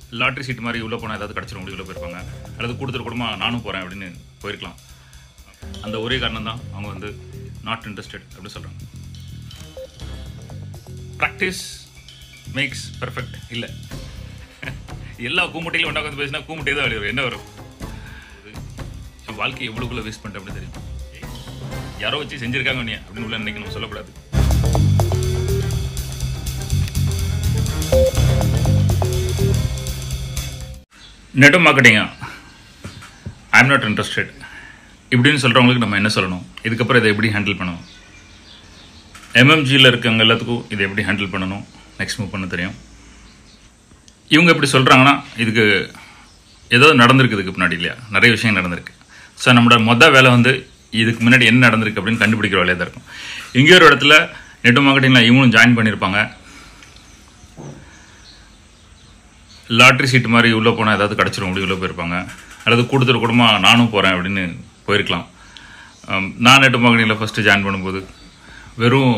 lottery seat மாதிரி உள்ளே போனால் ஏதாவது கிடச்சிரும் அப்படி உள்ளே போயிருப்பாங்க அல்லது கூடுதல் குடும்பம் நானும் போகிறேன் அப்படின்னு போயிருக்கலாம் அந்த ஒரே காரணம் தான் அவங்க வந்து நாட் இன்ட்ரெஸ்டட் அப்படின்னு சொல்கிறாங்க ப்ராக்டிஸ் மேக்ஸ் பெர்ஃபெக்ட் இல்லை எல்லா கூமுட்டையிலும் ஒன்றா வந்து பேசினா கூமுட்டே தான் வெளியே வரும் என்ன வரும் என் வாழ்க்கை எவ்வளோக்குள்ளே வேஸ்ட் பண்ணிட்டேன் அப்படின்னு தெரியும் யாரோ வச்சு செஞ்சுருக்காங்க நீ அப்படின்னு உள்ள நினைக்க நம்ம சொல்லக்கூடாது நெட்வொர்க் மார்க்கெட்டிங்கா ஐம் நாட் இன்ட்ரெஸ்டட் இப்படின்னு சொல்கிறவங்களுக்கு நம்ம என்ன சொல்லணும் இதுக்கப்புறம் இதை எப்படி ஹேண்டில் பண்ணணும் எம்எம்ஜியில் இருக்கவங்க எல்லாத்துக்கும் இதை எப்படி ஹேண்டில் பண்ணணும் நெக்ஸ்ட் மூவ் பண்ண தெரியும் இவங்க எப்படி சொல்கிறாங்கன்னா இதுக்கு ஏதோ நடந்திருக்கு இதுக்கு முன்னாடி இல்லையா நிறைய விஷயம் நடந்திருக்கு ஸோ நம்மளோட மொதல் வேலை வந்து இதுக்கு முன்னாடி என்ன நடந்திருக்கு அப்படின்னு கண்டுபிடிக்கிற வேலையாக தான் இருக்கும் இங்கே ஒரு இடத்துல நெட் மார்க்கெட்டிங்கில் இவங்களும் ஜாயின் பண்ணியிருப்பாங்க லாட்ரி சீட் மாதிரி உள்ளே போனால் ஏதாவது கிடச்சிரும் அப்படி உள்ளே போயிருப்பாங்க அல்லது கூடுதல் குடும்பம் நானும் போகிறேன் அப்படின்னு போயிருக்கலாம் ஆம், நான் நெட் மார்க்கெட்டிங்கில் ஃபஸ்ட்டு ஜாயின் பண்ணும்போது வெறும்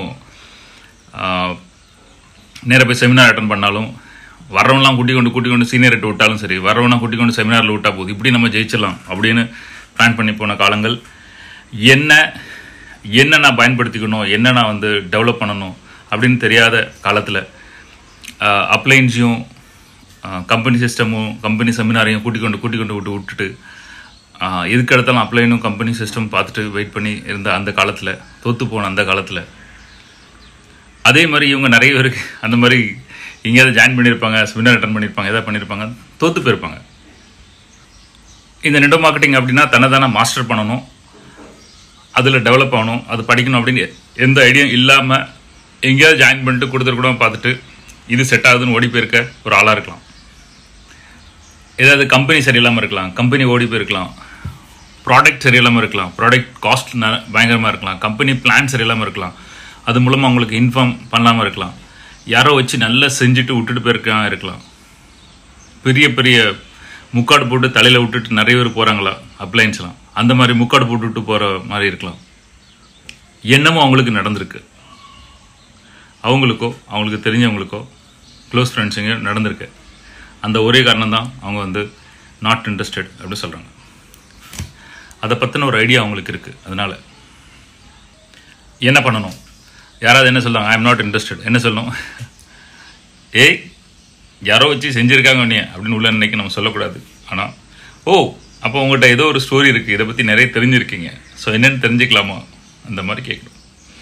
நேராக போய் செமினார் அட்டன் பண்ணாலும் வரவன்லாம் கூட்டி கொண்டு கூட்டி கொண்டு சீனியர்கிட்ட விட்டாலும் சரி வரவன்லாம் கூட்டி கொண்டு செமினாரில் விட்டா போதும் இப்படி நம்ம ஜெயிச்சிடலாம் அப்படின்னு பிளான் பண்ணி போன காலங்கள் என்ன என்ன நான் பயன்படுத்திக்கணும் என்ன நான் வந்து டெவலப் பண்ணணும் அப்படின்னு தெரியாத காலத்தில் அப்ளைன்ஸையும் கம்பெனி சிஸ்டமும் கம்பெனி செமினாரையும் கூட்டி கொண்டு கூட்டி கொண்டு விட்டு விட்டுட்டு ஆஹ், எதுக்கு எடுத்தாலும் அப்ளைனும் கம்பெனி சிஸ்டம் பார்த்துட்டு வெயிட் பண்ணி இருந்த அந்த காலத்தில் தோற்று போன அந்த காலத்தில் அதே மாதிரி இவங்க நிறைய பேருக்கு அந்த மாதிரி எங்கேயாவது ஜாயின் பண்ணியிருப்பாங்க செமினார் அட்டன் பண்ணியிருப்பாங்க எதாவது பண்ணியிருப்பாங்க தோற்று போயிருப்பாங்க இந்த நெட்டோ மார்க்கெட்டிங் அப்படின்னா தன்னை தானே மாஸ்டர் பண்ணணும் அதில் டெவலப் ஆகணும் அது படிக்கணும் அப்படின்னு எந்த ஐடியாவும் இல்லாமல் எங்கேயாவது ஜாயின் பண்ணிட்டு கொடுத்துரு கூட பார்த்துட்டு இது செட் ஆகுதுன்னு ஓடி போயிருக்க ஒரு ஆளாக இருக்கலாம் ஏதாவது கம்பெனி சரியில்லாமல் இருக்கலாம் கம்பெனி ஓடி போயிருக்கலாம் ப்ராடக்ட் சரியில்லாமல் இருக்கலாம் ப்ராடக்ட் காஸ்ட் பயங்கரமாக இருக்கலாம் கம்பெனி பிளான் சரியில்லாமல் இருக்கலாம் அது மூலமாக அவங்களுக்கு இன்ஃபார்ம் பண்ணாமல் இருக்கலாம் யாரோ வச்சு நல்லா செஞ்சுட்டு விட்டுட்டு போயிருக்கலாம் இருக்கலாம் பெரிய பெரிய முக்காடு போட்டு தலையில் விட்டுட்டு நிறைய பேர் போகிறாங்களா அப்ளைன்ஸ்லாம் அந்த மாதிரி முக்காடு போட்டு விட்டு போகிற மாதிரி இருக்கலாம் என்னமோ அவங்களுக்கு நடந்திருக்கு அவங்களுக்கோ அவங்களுக்கு தெரிஞ்சவங்களுக்கோ க்ளோஸ் ஃப்ரெண்ட்ஸுங்க நடந்திருக்கு அந்த ஒரே காரணம் தான் அவங்க வந்து நாட் இன்ட்ரெஸ்டட் அப்படின்னு சொல்கிறாங்க அதை பற்றின ஒரு ஐடியா அவங்களுக்கு இருக்குது அதனால் என்ன பண்ணணும் யாராவது என்ன சொல்லுவாங்க ஐ எம் நாட் இன்ட்ரெஸ்டட் என்ன சொல்லணும் ஏய் யாரோ வச்சு செஞ்சுருக்காங்க நீ அப்படின்னு உள்ள நினைக்க நம்ம சொல்லக்கூடாது ஆனால் ஓ அப்போ உங்கள்கிட்ட ஏதோ ஒரு ஸ்டோரி இருக்குது இதை பற்றி நிறைய தெரிஞ்சிருக்கீங்க ஸோ என்னென்னு தெரிஞ்சுக்கலாமா அந்த மாதிரி கேட்கணும்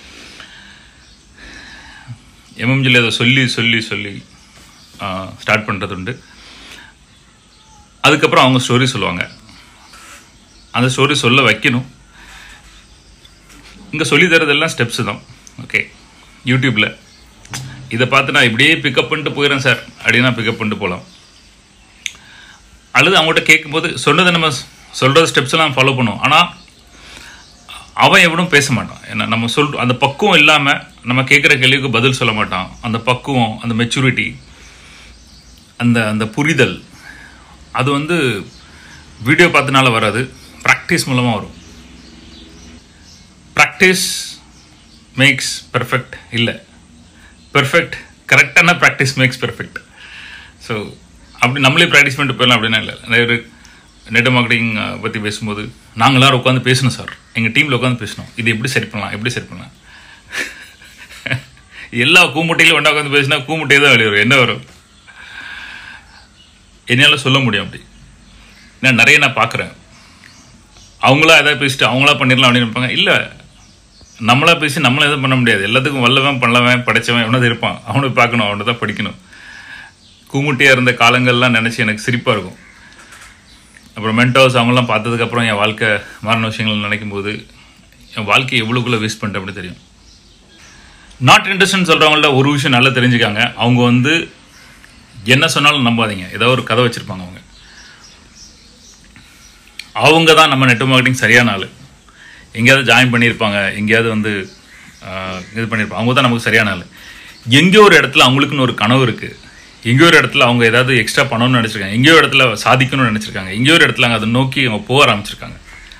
எம்எம்ஜியில் அதை சொல்லி சொல்லி சொல்லி ஸ்டார்ட் பண்ணுறது உண்டு அதுக்கப்புறம் அவங்க ஸ்டோரி சொல்லுவாங்க அந்த ஸ்டோரி சொல்ல வைக்கணும் இங்கே சொல்லி தரதெல்லாம் ஸ்டெப்ஸு தான் ஓகே யூடியூப்பில் இதை பார்த்து நான் இப்படியே பிக்கப் பண்ணிட்டு போயிடுறேன் சார் அப்படின்னா பிக்கப் பண்ணிட்டு போகலாம் அல்லது அவங்கள்ட்ட கேட்கும்போது சொன்னதை நம்ம சொல்கிற ஸ்டெப்ஸ் எல்லாம் ஃபாலோ பண்ணுவோம் ஆனால் அவன் எவனும் பேச மாட்டான் ஏன்னா நம்ம சொல் அந்த பக்குவம் இல்லாமல் நம்ம கேட்குற கேள்விக்கு பதில் சொல்ல மாட்டான் அந்த பக்குவம் அந்த மெச்சூரிட்டி அந்த அந்த புரிதல் அது வந்து வீடியோ பார்த்தனால வராது ப்ராக்டிஸ் மூலமாக வரும் ப்ராக்டிஸ் மேக்ஸ் பெர்ஃபெக்ட் இல்லை பெர்ஃபெக்ட் கரெக்டான ப்ராக்டிஸ் மேக்ஸ் பெர்ஃபெக்ட் ஸோ அப்படி நம்மளே ப்ராக்டிஸ் பண்ணிட்டு போயிடலாம் அப்படின்னா இல்லை நிறைய பேர் நெட் மார்க்கெட்டிங் பற்றி பேசும்போது நாங்கள் எல்லாரும் உட்காந்து பேசணும் சார் எங்கள் டீமில் உட்காந்து பேசணும் இது எப்படி சரி பண்ணலாம் எப்படி சரி பண்ணலாம் எல்லா கூமுட்டையிலும் ஒன்றா உட்காந்து பேசினா கூமுட்டையே தான் வெளியே வரும் என்ன வரும் என்னால் சொல்ல முடியும் அப்படி நான் நிறைய நான் பார்க்குறேன் அவங்களா எதாவது பேசிட்டு அவங்களா பண்ணிடலாம் அப்படின்னு நினைப்பாங்க இல்லை நம்மளா பேசி நம்மளும் எதுவும் பண்ண முடியாது எல்லாத்துக்கும் வல்லவன் பண்ணலவன் படைச்சவன் எவனது இருப்பான் அவனை பார்க்கணும் அவனை தான் படிக்கணும் கூமுட்டியாக இருந்த காலங்கள்லாம் நினச்சி எனக்கு சிரிப்பாக இருக்கும் அப்புறம் மென்டோஸ் அவங்களாம் பார்த்ததுக்கப்புறம் என் வாழ்க்கை மாறின விஷயங்கள் நினைக்கும் போது என் வாழ்க்கையை எவ்வளோக்குள்ளே வேஸ்ட் பண்ணிட்டேன் அப்படின்னு தெரியும் நாட் இன்ட்ரெஸ்ட்னு சொல்கிறவங்கள்ட்ட ஒரு விஷயம் நல்லா தெரிஞ்சுக்காங்க அவங்க வந்து என்ன சொன்னாலும் நம்பாதீங்க ஏதோ ஒரு கதை வச்சுருப்பாங்க அவங்க அவங்க தான் நம்ம நெட் மார்க்கெட்டிங் சரியான ஆள் எங்கேயாவது ஜாயின் பண்ணியிருப்பாங்க எங்கேயாவது வந்து ஆஹ், இது பண்ணியிருப்பாங்க அவங்க தான் நமக்கு சரியான ஆள் எங்கேயோ ஒரு இடத்துல அவங்களுக்குன்னு ஒரு கனவு இருக்குது எங்கேயோ ஒரு இடத்துல அவங்க ஏதாவது எக்ஸ்ட்ரா பண்ணணும்னு நினச்சிருக்காங்க எங்கேயோ ஒரு இடத்துல சாதிக்கணும்னு நினச்சிருக்காங்க எங்கேயோ ஒரு இடத்துல அவங்க அதை நோக்கி அவங்க போக ஆரம்பிச்சிருக்காங்க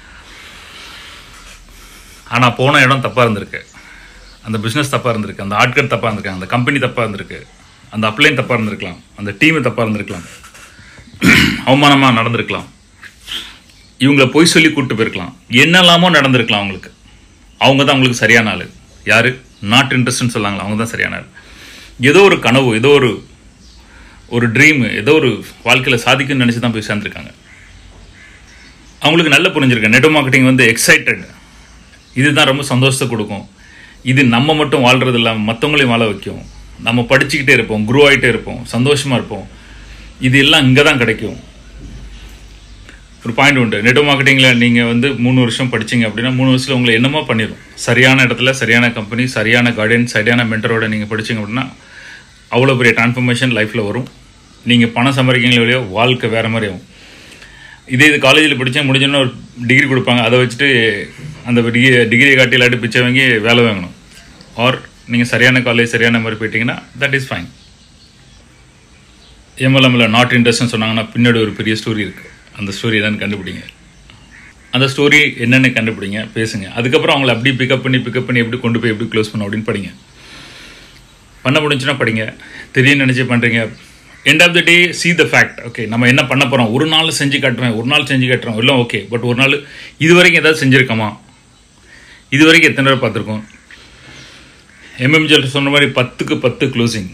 ஆனால் போன இடம் தப்பாக இருந்திருக்கு அந்த பிஸ்னஸ் தப்பாக இருந்திருக்கு அந்த ஆட்கள் தப்பாக இருந்திருக்காங்க அந்த கம்பெனி தப்பாக இருந்திருக்கு அந்த அப்ளைன் தப்பாக இருந்திருக்கலாம் அந்த டீம் தப்பாக இருந்திருக்கலாம் அவமானமாக நடந்திருக்கலாம் இவங்கள பொய் சொல்லி கூப்பிட்டு போயிருக்கலாம் என்னெல்லாமோ நடந்திருக்கலாம் அவங்களுக்கு அவங்க தான் அவங்களுக்கு சரியான ஆள் யார் நாட் இன்ட்ரெஸ்ட்னு சொல்லாங்களா அவங்க தான் சரியான ஆள் ஏதோ ஒரு கனவு ஏதோ ஒரு ஒரு ட்ரீம் ஏதோ ஒரு வாழ்க்கையில் சாதிக்கும்னு நினச்சி தான் போய் சேர்ந்துருக்காங்க அவங்களுக்கு நல்ல புரிஞ்சிருக்கு நெட் மார்க்கெட்டிங் வந்து எக்ஸைட்டட் இதுதான் ரொம்ப சந்தோஷத்தை கொடுக்கும் இது நம்ம மட்டும் வாழ்றது இல்லாமல் மற்றவங்களையும் வாழ வைக்கும் நம்ம படிச்சுக்கிட்டே இருப்போம் குரோ ஆகிட்டே இருப்போம் சந்தோஷமாக இருப்போம் இது எல்லாம் இங்கே தான் கிடைக்கும் ஒரு பாயிண்ட் உண்டு நெட் மார்க்கெட்டிங்கில் நீங்கள் வந்து மூணு வருஷம் படிச்சீங்க அப்படின்னா மூணு வருஷத்தில் உங்களை என்னமோ பண்ணிடும் சரியான இடத்துல சரியான கம்பெனி சரியான கைடன்ஸ் சரியான மென்டரோட நீங்கள் படிச்சீங்க அப்படின்னா அவ்வளோ பெரிய டிரான்ஸ்ஃபர்மேஷன் லைஃப்பில் வரும் நீங்கள் பணம் சம்பாதிக்கீங்களோ இல்லையோ வாழ்க்கை வேறு மாதிரி ஆகும் இதே இது காலேஜில் படித்தா முடிஞ்சோன்னா ஒரு டிகிரி கொடுப்பாங்க அதை வச்சுட்டு அந்த டிகிரி டிகிரியை காட்டி இல்லாட்டி பிச்சை வாங்கி வேலை வாங்கணும் ஆர் நீங்கள் சரியான காலேஜ் சரியான மாதிரி போயிட்டீங்கன்னா தட் இஸ் ஃபைன் எம்எல்எம்ல நாட் இன்ட்ரெஸ்ட்னு சொன்னாங்கன்னா பின்னாடி ஒரு பெரிய ஸ்டோரி இருக்குது அந்த ஸ்டோரி என்னன்னு கண்டுபிடிங்க அந்த ஸ்டோரி என்னென்னு கண்டுபிடிங்க பேசுங்க அதுக்கப்புறம் அவங்கள அப்படி பிக்கப் பண்ணி பிக்கப் பண்ணி எப்படி கொண்டு போய் எப்படி க்ளோஸ் பண்ண அப்படின்னு படிங்க பண்ண முடிஞ்சுன்னா படிங்க தெரியும் நினச்சி பண்ணுறீங்க end of the day see the fact okay நம்ம என்ன பண்ண போகிறோம் ஒரு நாள் செஞ்சு காட்டுறேன் ஒரு நாள் செஞ்சு காட்டுறோம் எல்லாம் ஓகே பட் ஒரு நாள் இது வரைக்கும் ஏதாவது செஞ்சுருக்கோமா இது வரைக்கும் எத்தனை பேர் பார்த்துருக்கோம் எம்எம்ஜிஎல் சொன்ன மாதிரி பத்துக்கு பத்து க்ளோசிங்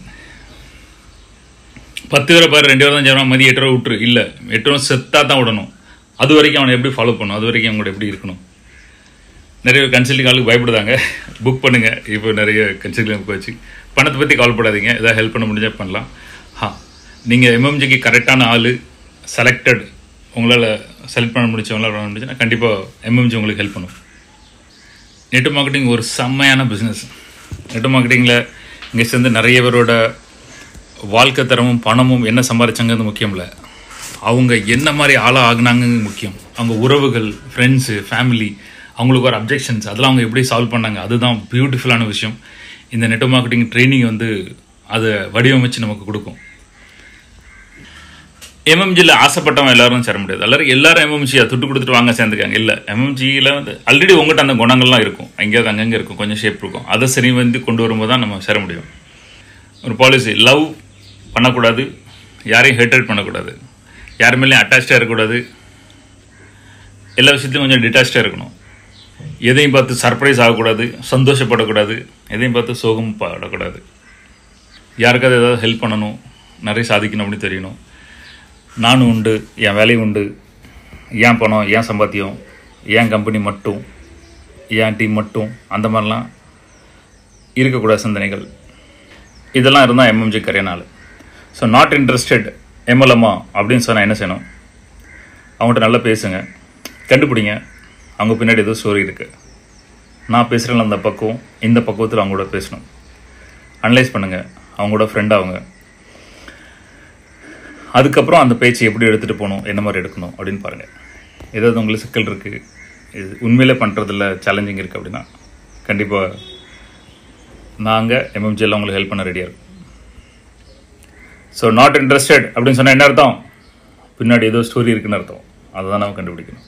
பத்து பேரை பாரு ரெண்டு பேரும் தான் செய்யணும் மதி எட்டு ரூபா விட்டுரு இல்லை எட்டு ரூபா செத்தா தான் விடணும் அது வரைக்கும் அவனை எப்படி ஃபாலோ பண்ணணும் அது வரைக்கும் அவங்களோட எப்படி இருக்கணும் நிறைய கன்சல்டிங் ஆளுக்கு பயப்படுதாங்க புக் பண்ணுங்க இப்போ நிறைய கன்சல்டிங் புக் வச்சு பணத்தை பற்றி கவலைப்படாதீங்க ஏதாவது ஹெல்ப் பண்ண முடிஞ்சால் பண்ணலாம் ஹா நீங்கள் எம்எம்ஜிக்கு கரெக்டான ஆள் செலக்டட் உங்களால் செலக்ட் பண்ண முடிச்சவங்களால் பண்ண முடிஞ்சுன்னா கண்டிப்பாக எம்எம்ஜி உங்களுக்கு ஹெல்ப் பண்ணும் நெட் மார்க்கெட்டிங் ஒரு செம்மையான பிஸ்னஸ் நெட் மார்க்கெட்டிங்கில் இங்கே சேர்ந்து நிறைய பேரோட வாழ்க்கை தரமும் பணமும் என்ன சம்பாதிச்சாங்கிறது முக்கியம் இல்லை அவங்க என்ன மாதிரி ஆளாக ஆகுனாங்க முக்கியம் அவங்க உறவுகள் ஃப்ரெண்ட்ஸு ஃபேமிலி அவங்களுக்கு ஒரு அப்ஜெக்ஷன்ஸ் அதெல்லாம் அவங்க எப்படி சால்வ் பண்ணாங்க அதுதான் பியூட்டிஃபுல்லான விஷயம் இந்த நெட் மார்க்கெட்டிங் ட்ரைனிங் வந்து அதை வடிவமைச்சு நமக்கு கொடுக்கும் எம்எம்ஜியில் ஆசைப்பட்டவன் எல்லாரும் சேர முடியாது எல்லாரும் எல்லாரும் எம்எம்ஜியை துட்டு கொடுத்துட்டு வாங்க சேர்ந்துக்காங்க இல்லை எம்எம்ஜியில் வந்து ஆல்ரெடி உங்கள்கிட்ட அந்த குணங்கள்லாம் இருக்கும் எங்கேயாவது அங்கங்கே இருக்கும் கொஞ்சம் ஷேப் இருக்கும் அதை சரி வந்து கொண்டு வரும்போது தான் நம்ம சேர முடியும் ஒரு பாலிசி லவ் பண்ணக்கூடாது யாரையும் ஹேட்டட் பண்ணக்கூடாது யார் மேலேயும் அட்டாச்சாக இருக்கக்கூடாது எல்லா விஷயத்துலையும் கொஞ்சம் டிட்டாச்சாக இருக்கணும் எதையும் பார்த்து சர்ப்ரைஸ் ஆகக்கூடாது சந்தோஷப்படக்கூடாது எதையும் பார்த்து சோகம் படக்கூடாது யாருக்காவது ஏதாவது ஹெல்ப் பண்ணணும் நிறைய சாதிக்கணும் அப்படின்னு தெரியணும் நானும் உண்டு என் வேலையும் உண்டு ஏன் பணம் ஏன் சம்பாத்தியம் ஏன் கம்பெனி மட்டும் ஏன் டீம் மட்டும் அந்த மாதிரிலாம் இருக்கக்கூடாது சிந்தனைகள் இதெல்லாம் இருந்தால் எம்எம்ஜி கரையனாள் ஸோ நாட் இன்ட்ரெஸ்டட் எம்எல்எம்மா அப்படின்னு சொன்னால் என்ன செய்யணும் அவங்கள்ட்ட நல்லா பேசுங்க கண்டுபிடிங்க அவங்க பின்னாடி ஏதோ ஸ்டோரி இருக்குது நான் பேசுகிறேன் அந்த பக்குவம் இந்த பக்குவத்தில் அவங்க கூட பேசணும் அனலைஸ் பண்ணுங்கள் அவங்களோட ஃப்ரெண்ட் அவங்க அதுக்கப்புறம் அந்த பேச்சு எப்படி எடுத்துகிட்டு போகணும் என்ன மாதிரி எடுக்கணும் அப்படின்னு பாருங்கள் ஏதாவது உங்களுக்கு சிக்கல் இருக்குது இது உண்மையிலே பண்ணுறதுல சேலஞ்சிங் இருக்குது அப்படின்னா கண்டிப்பாக நாங்கள் எம்எம்ஜியில் உங்களுக்கு ஹெல்ப் பண்ண ரெடியாக இருக்கும் ஸோ நாட் இன்ட்ரெஸ்டட் அப்படின்னு சொன்னால் என்ன அர்த்தம் பின்னாடி ஏதோ ஸ்டோரி இருக்குன்னு அர்த்தம் அதை தான் நம்ம கண்டுபிடிக்கணும்